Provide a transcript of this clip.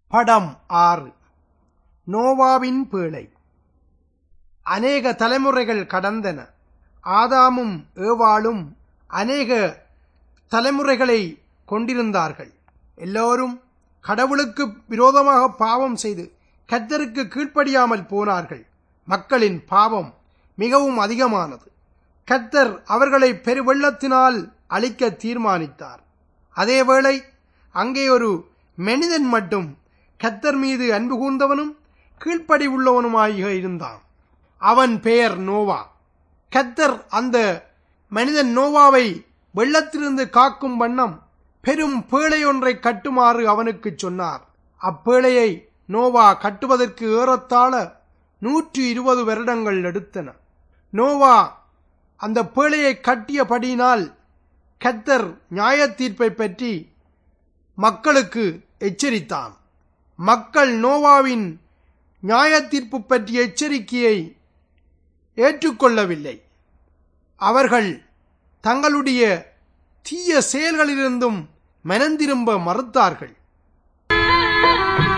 படம் ஆறு நோவாவின் பேழை அநேக தலைமுறைகள் கடந்தன ஆதாமும் ஏவாளும் அநேக தலைமுறைகளை கொண்டிருந்தார்கள் எல்லோரும் கடவுளுக்கு விரோதமாக பாவம் செய்து கர்த்தருக்கு கீழ்ப்படியாமல் போனார்கள் மக்களின் பாவம் மிகவும் அதிகமானது கர்த்தர் அவர்களை பெருவெள்ளத்தினால் அழிக்க தீர்மானித்தார் அதேவேளை அங்கே ஒரு மனிதன் மட்டும் கர்த்தர் மீது அன்பு கூர்ந்தவனும் கீழ்ப்படி உள்ளவனுமாக இருந்தான் அவன் பெயர் நோவா கர்த்தர் அந்த மனிதன் நோவாவை வெள்ளத்திலிருந்து காக்கும் வண்ணம் பெரும் பேழை ஒன்றை கட்டுமாறு அவனுக்கு சொன்னார் அப்பேழையை நோவா கட்டுவதற்கு ஏறத்தாழ நூற்றி இருபது வருடங்கள் எடுத்தன நோவா அந்த பேழையை கட்டியபடியினால் கத்தர் நியாய தீர்ப்பை பற்றி மக்களுக்கு எச்சரித்தான் மக்கள் நோவாவின் நியாய தீர்ப்பு பற்றிய எச்சரிக்கையை ஏற்றுக்கொள்ளவில்லை அவர்கள் தங்களுடைய தீய செயல்களிலிருந்தும் மனந்திரும்ப மறுத்தார்கள்